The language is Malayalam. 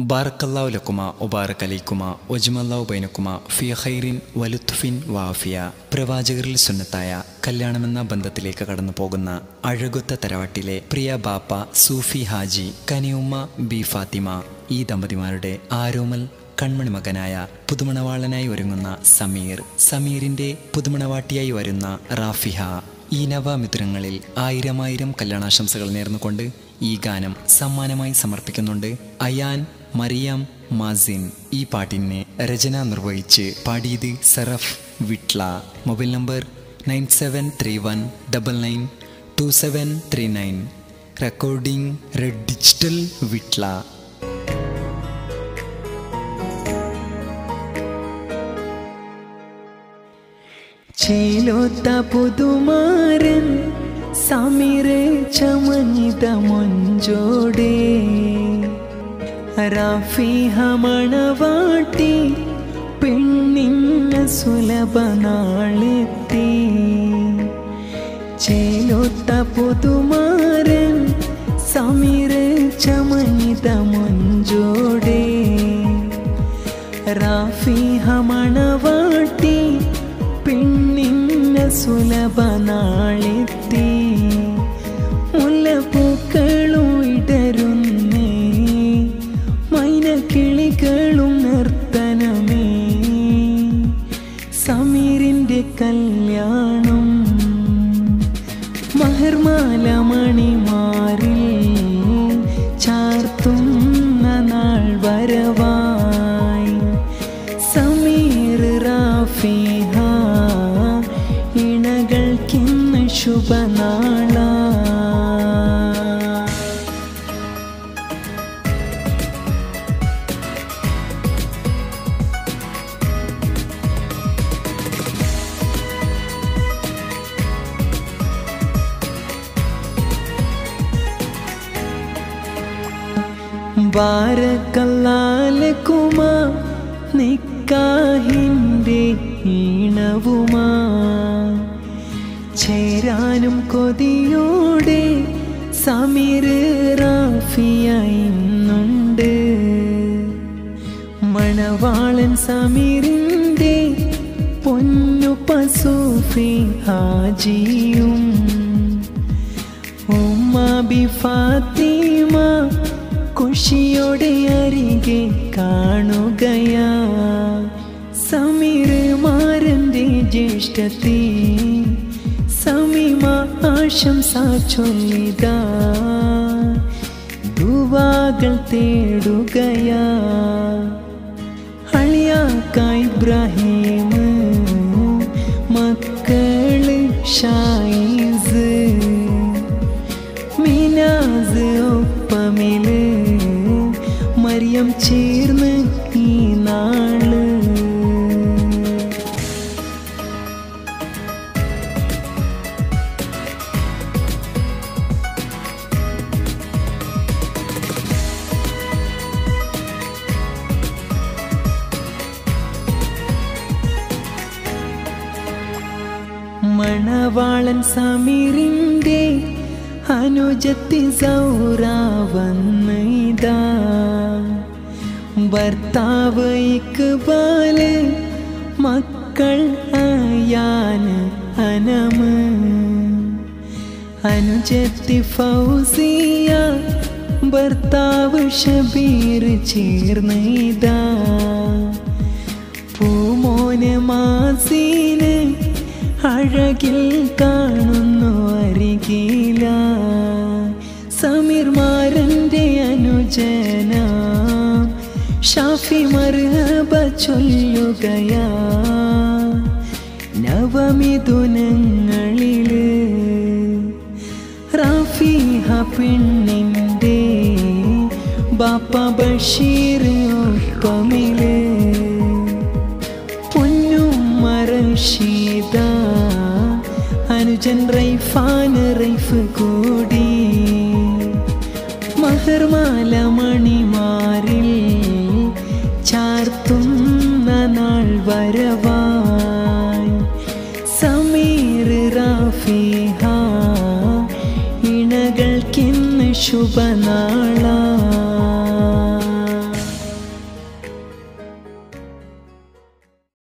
ബാറക്കല്ലാഹു ലക്കുമ ഒബാറക് അലൈക്കുമ ഒജ്മല്ലാഹു ബൈനക്കുമ ഫിയ ഖൈറിൻ വലുത്ഫിൻ വാഫിയ പ്രവാചകരിൽ സുന്നത്തായ കല്യാണമെന്ന ബന്ധത്തിലേക്ക് കടന്നു പോകുന്ന അഴകൊത്ത തറവാട്ടിലെ പ്രിയ ബാപ്പ സൂഫി ഹാജി കനിയുമ്മ ബി ഫാത്തിമ ഈ ദമ്പതിമാരുടെ ആരോമൽ കൺമണി മകനായ പുതുമണവാളനായി ഒരുങ്ങുന്ന സമീർ സമീറിന്റെ പുതുമണവാട്ടിയായി വരുന്ന റാഫിഹ ഈ നവമിത്രങ്ങളിൽ ആയിരമായിരം കല്യാണാശംസകൾ നേർന്നുകൊണ്ട് ഈ ഗാനം സമ്മാനമായി സമർപ്പിക്കുന്നുണ്ട് അയാൻ മറിയാം മാസിൻ ഈ പാട്ടിനെ രചന നിർവഹിച്ച് പാടിയത് Saraf Vitla mobile number nine seven three one double nine two seven three nine recording red digital Vitla ചേലോത്ത പുതുമാരൻ സമീറെ ചമഞ്ഞിത മൊഞ്ചോടെ റാഫിഹ മണവാട്ടി പെണ്ണിന്ന സുലഭ നാളെത്തി ചേലോത്ത പുതുമാരൻ സമീറെ ചമഞ്ഞിത മൊഞ്ചോടെ റാഫിഹ മണവാട്ടി പെണ്ണിന്ന സുലഭ നാളെത്തി മുല്ലപ്പൂക്കളും ഇടരുന്നേ മൈനക്കിളികളും നർത്തനമേ സമീറിൻ്റെ കല്യാണം മഹർമാല മണിമാറിൽ ചാർത്തുന്ന നാൾ വരവായി സമീർ റാഫിഹ ഇണകൾക്കിന്ന് ശുഭനാള ബാരക്കല്ലാലക്കുമാ നിക്കാഹിൻ്റെ ഈണവുമാ ചേരാനും കൊതിയോടെ സമീർ റാഫിയ ഇന്നുണ്ട് മണവാളൻ സമീറിൻ്റെ പൊന്നു പസൂഫി ഹാജിയും ഉമ്മ ബി ഫാത്തിമ ഖുഷിയോടെ അരികെ കാണുകയാ സമീർ മാരൻ്റെ ജ്യേഷ്ഠത്തി സമീമ ആശംസ ചൊല്ലിതാ ദുവാകൾ തേടുകയാ അളിയാക്ക ഇബ്രാഹിം മക്കള് ഷായിസ് മിനാസ് ഒപ്പമില് മറിയം ചേർന്ന് ഈ നാള് മണവാളൻ സമീറിൻ്റെ അനുജത്തി സൗറ വന്നിതാ ഭർത്താവ് ഇക്ബാല് മക്കൾ അയാന് അനമ് അനുജത്തി ഫൗസിയ ഭർത്താവ് ഷബീർ ചേർന്നിതാ പൂമോന് മാസീന് അഴകിൽ കാണുന്നു അരികില സമീർമാരൻ്റെ അനുജന ഷാഫി മർഹബ ചൊല്ലുകയാ നവമിഥുനങ്ങളില് റാഫിഹ പെണ്ണിൻ്റെ ബാപ്പ ബഷീർ ഒപ്പമില് പൊന്നുമ്മ റഷീദ അനുജൻ റൈഫാൻ റൈഫ് കൂടി മഹർമാല മണിമാറിൽ ചാർത്തുന്ന നാൾ വരവായി സമീർ റാഫിഹ ഇണകൾക്കിന്ന് ശുഭനാൾ